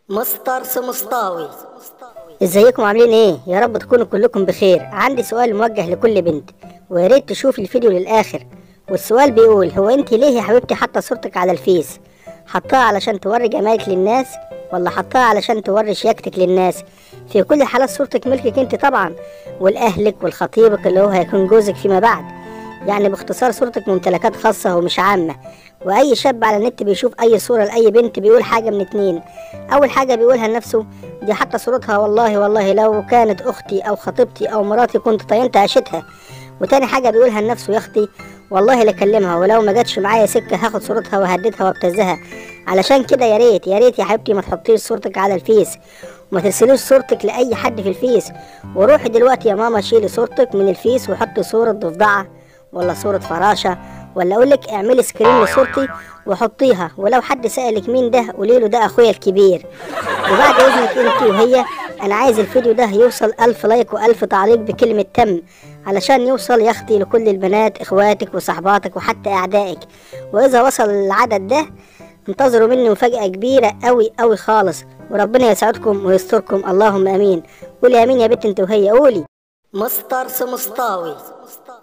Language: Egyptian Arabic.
مستر سمسطاوي ازيكم عاملين ايه يا رب تكونوا كلكم بخير عندي سؤال موجه لكل بنت ويا ريت تشوف الفيديو للاخر والسؤال بيقول هو انت ليه يا حبيبتي حاطه صورتك على الفيس حطاها علشان توري جمالك للناس ولا حطاها علشان توري شياكتك للناس في كل الحالات صورتك ملكك انت طبعا ولاهلك والخطيبك اللي هو هيكون جوزك فيما بعد يعني باختصار صورتك ممتلكات خاصة ومش عامة وأي شاب على النت بيشوف أي صورة لأي بنت بيقول حاجة من اتنين أول حاجة بيقولها لنفسه دي حتى صورتها والله والله لو كانت أختي أو خطيبتي أو مراتي كنت طينت عيشتها وتاني حاجة بيقولها لنفسه يا أختي والله لكلمها ولو ما جاتش معايا سكة هاخد صورتها وهددها وابتزها علشان كده يا ريت يا ريت يا حبيبتي ما تحطيش صورتك على الفيس وما ترسليش صورتك لأي حد في الفيس وروحي دلوقتي يا ماما شيلي صورتك من الفيس وحطي صورة ضفدعة ولا صورة فراشة ولا أقولك اعملي سكرين لصورتي وحطيها ولو حد سألك مين ده قوليله ده أخويا الكبير وبعد إذنك أنت وهي أنا عايز الفيديو ده يوصل ألف لايك وألف تعليق بكلمة تم علشان يوصل يا أختي لكل البنات إخواتك وصحباتك وحتى أعدائك وإذا وصل العدد ده انتظروا مني مفاجأة كبيرة أوي أوي خالص وربنا يسعدكم ويستركم اللهم آمين قولي آمين يا بنت أنت وهي قولي مستر سمسطاوي